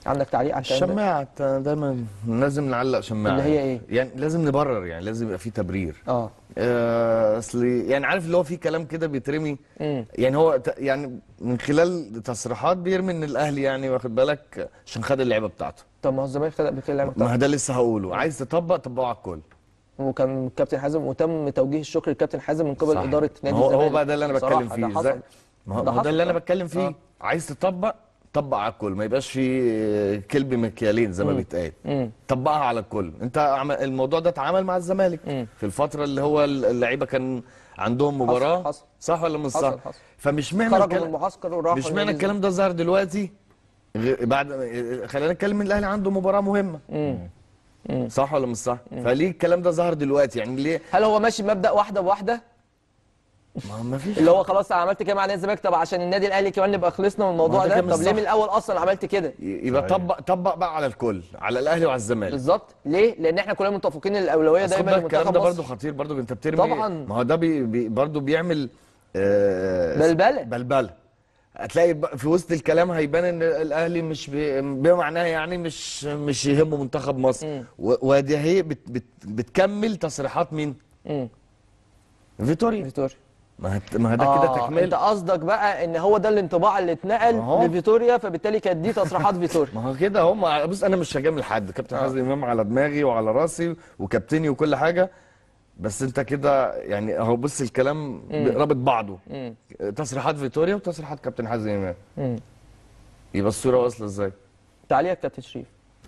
عندك تعليق على الكلام ده الشماعه ت- دايما لازم نعلق شماعه اللي هي إيه؟ يعني لازم نبرر يعني لازم يبقى في تبرير اه آه، اصل يعني عارف اللي هو في كلام كده بيترمي مم. يعني هو ت- يعني من خلال تصريحات بيرمي ان الاهلي يعني واخد بالك عشان خد اللعيبه بتاعته طب ما هو الزمالك خد قبل كده اللعبه ما بتاعته هو ده لسه هقوله عايز تطبق طبقه على الكل وكان الكابتن حازم وتم توجيه الشكر للكابتن حازم من قبل صح. اداره ما نادي هو الزمالك هو بقى ده اللي انا بصراحة بتكلم ده فيه حصل. ازاي ما هو ده ما هو ده اللي انا حصل. بتكلم فيه آه. عايز تطبق طبق على الكل ما يبقاش في كلب مكيالين زي ما بيتقال مم. طبقها على الكل انت عم- الموضوع ده اتعامل مع الزمالك مم. في الفتره اللي هو اللعيبه كان عندهم مباراه حصل. صح ولا مش صح حصل، حصل. فمش معنى خرجوا الكلام- من المعسكر وراحوا مش معنى النادي الكلام ده ظهر دلوقتي غير- بعد خلينا نتكلم ان الاهلي عنده مباراه مهمه مم. صح ولا مش صح فليه الكلام ده ظهر دلوقتي يعني ليه هل هو ماشي بمبدا واحده بواحده ما ما فيش اللي هو خلاص انا عملت كده مع نادي الزمالك طب عشان النادي الاهلي كمان نبقى خلصنا من الموضوع ما ده ده كان مش طب ليه صح. من الاول اصلا عملت كده يبقى طبق طبق بقى على الكل على الاهلي وعلى الزمالك بالظبط ليه لان احنا كلنا متفقين ان الاولويه بس خد دايما بالك الكلام لمنتخب ده مصر برضه خطير برضه انت بترمي طبعاً. ما هو ده بي بي برضه بيعمل آه بلبلة. بلبله هتلاقي ب- في وسط الكلام هيبان ان الاهلي مش بي- بمعناه يعني مش مش يهمه منتخب مصر و- ودي هي بت بت بتكمل تصريحات مين؟ مم. فيتوريا فيتوريا ما هت- ما ده كده آه انت تكمل قصدك بقى ان هو ده الانطباع اللي اتنقل أهو. لفيتوريا فبالتالي كانت دي تصريحات فيتوريا ما هو كده هم بص انا مش هجامل حد كابتن حازم امام على دماغي وعلى راسي وكابتني وكل حاجه بس انت كده يعني اهو بص الكلام رابط بعضه مم. تصريحات فيتوريا وتصريحات كابتن حازم امام مم. يبقى الصوره واصله ازاي؟ تعليقك كابتن شريف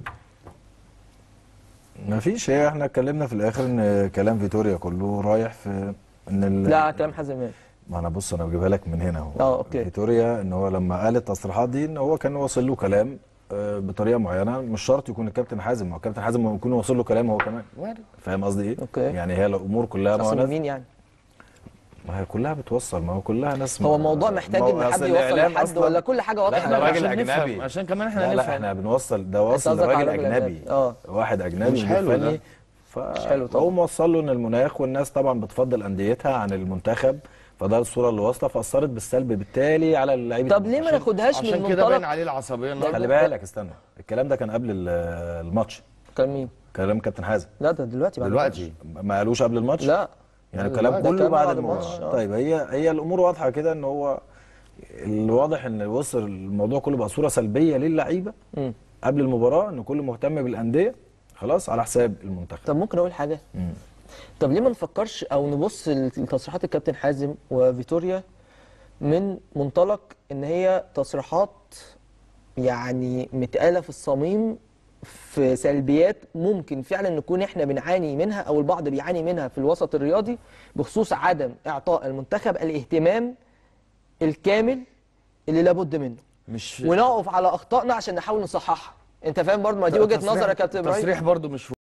ما فيش هي احنا اتكلمنا في الاخر ان كلام فيتوريا كله رايح في ان ال... لا كلام حازم امام ما انا بص انا بجيبها لك من هنا اهو اه، اوكي. فيتوريا ان هو لما قال التصريحات دي ان هو كان واصل له كلام آه، بطريقه معينه مش شرط يكون الكابتن حازم ما هو الكابتن حازم ممكن يكون واصل له كلام هو كمان فاهم قصدي ايه؟ اوكي. يعني هي الامور كلها ما هو اصل ناس- مين يعني ما هي كلها بتوصل ما هو كلها ناس هو الموضوع محتاج ما هو ان حد أصل يوصل الإعلام لحد أصلاً- ولا كل حاجه لا واضحه احنا راجل عشان نفهم، اجنبي عشان كمان احنا لا لا نفهم. احنا بنوصل ده واصل قصدك على لراجل الراجل اجنبي الأجنبي. اه. واحد اجنبي مش حلو بيفني ده. ف... مش حلو طبعا. هو موصل له ان المناخ والناس طبعا بتفضل انديتها عن المنتخب فده الصوره اللي واصله فاثرت بالسلب بالتالي على اللعيبه طب ليه ما ناخدهاش من عشان كده باين منطلق عليه العصبيه النهارده خلي بالك استنى الكلام ده كان قبل ال- الماتش كان مين كلام كابتن حازم لا ده دلوقتي بعد دلوقتي ما قالوش قبل الماتش لا يعني لا، الكلام ده كله كان بعد بعد الماتش الماتش، آه. طيب هي هي الامور واضحه كده ان هو الواضح ان وصل الموضوع كله بقى صوره سلبيه للعيبه مم. قبل المباراه ان كله مهتم بالانديه خلاص على حساب المنتخب طب ممكن اقول حاجه مم. طب ليه ما نفكرش او نبص لتصريحات الكابتن حازم وفيتوريا من منطلق ان هي تصريحات يعني متقاله في الصميم في سلبيات ممكن فعلا نكون احنا بنعاني منها او البعض بيعاني منها في الوسط الرياضي بخصوص عدم اعطاء المنتخب الاهتمام الكامل اللي لابد منه مش ونقف على اخطائنا عشان نحاول نصححها انت فاهم برضه ما دي وجهه تصريح- نظر يا كابتن ابراهيم تصريح برضه مش